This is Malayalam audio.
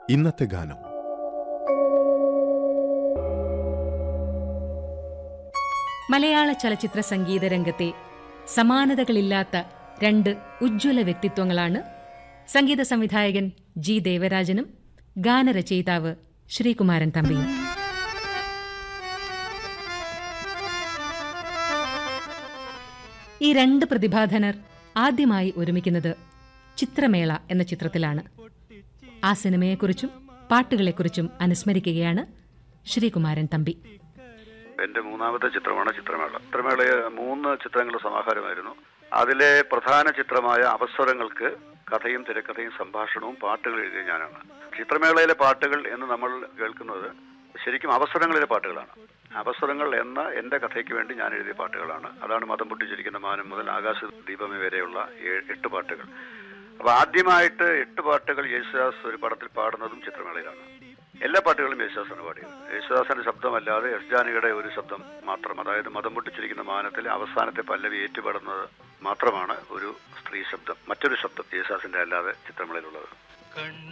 ഇന്നത്തെ ഗാനം മലയാള ചലച്ചിത്ര സംഗീത രംഗത്തെ സമാനതകളില്ലാത്ത രണ്ട് ഉജ്ജ്വല വ്യക്തിത്വങ്ങളാണ് സംഗീത സംവിധായകൻ ജി ദേവരാജനും ഗാനരചയിതാവ് ശ്രീകുമാരൻ തമ്പിയും ഈ രണ്ട് പ്രതിഭാധനർ ആദ്യമായി ഒരുമിക്കുന്നത് ചിത്രമേള എന്ന ചിത്രത്തിലാണ് ആ സിനിമയെക്കുറിച്ചും പാട്ടുകളെക്കുറിച്ചും അനുസ്മരിക്കുകയാണ് ശ്രീകുമാരൻ തമ്പി എന്റെ മൂന്നാമത്തെ ചിത്രമാണ് ചിത്രമേള ചിത്രമേളയെ മൂന്ന് ചിത്രങ്ങളുടെ സമാഹാരമായിരുന്നു അതിലെ പ്രധാന ചിത്രമായ അവസരങ്ങൾക്ക് കഥയും തിരക്കഥയും സംഭാഷണവും പാട്ടുകൾ എഴുതിയ ഞാനാണ് ചിത്രമേളയിലെ പാട്ടുകൾ എന്ന് നമ്മൾ കേൾക്കുന്നത് ശരിക്കും അവസരങ്ങളിലെ പാട്ടുകളാണ് അവസരങ്ങൾ എന്ന എന്റെ കഥയ്ക്ക് വേണ്ടി ഞാൻ എഴുതിയ പാട്ടുകളാണ് അതാണ് മതം പൊട്ടിച്ചിരിക്കുന്ന മാനം മുതൽ ആകാശ ദീപമേ വരെയുള്ള ഏ- എട്ട് പാട്ടുകൾ അപ്പൊ ആദ്യമായിട്ട് എട്ട് പാട്ടുകൾ യേശുദാസ് ഒരു പടത്തിൽ പാടുന്നതും ചിത്രമേളയിലാണ് എല്ലാ പാട്ടുകളും യേശുദാസാണ് പാടിയത് യേശുദാസന്റെ ശബ്ദമല്ലാതെ എസ് ജാനകിയുടെ ഒരു ശബ്ദം മാത്രം അതായത് മതം പൊട്ടിച്ചിരിക്കുന്ന മാനത്തിലെ അവസാനത്തെ പല്ലവി ഏറ്റുപാടുന്നത് മാത്രമാണ് ഒരു സ്ത്രീ ശബ്ദം മറ്റൊരു ശബ്ദം യേശുദാസിന്റെ അല്ലാതെ ചിത്രമേളയിലുള്ളത്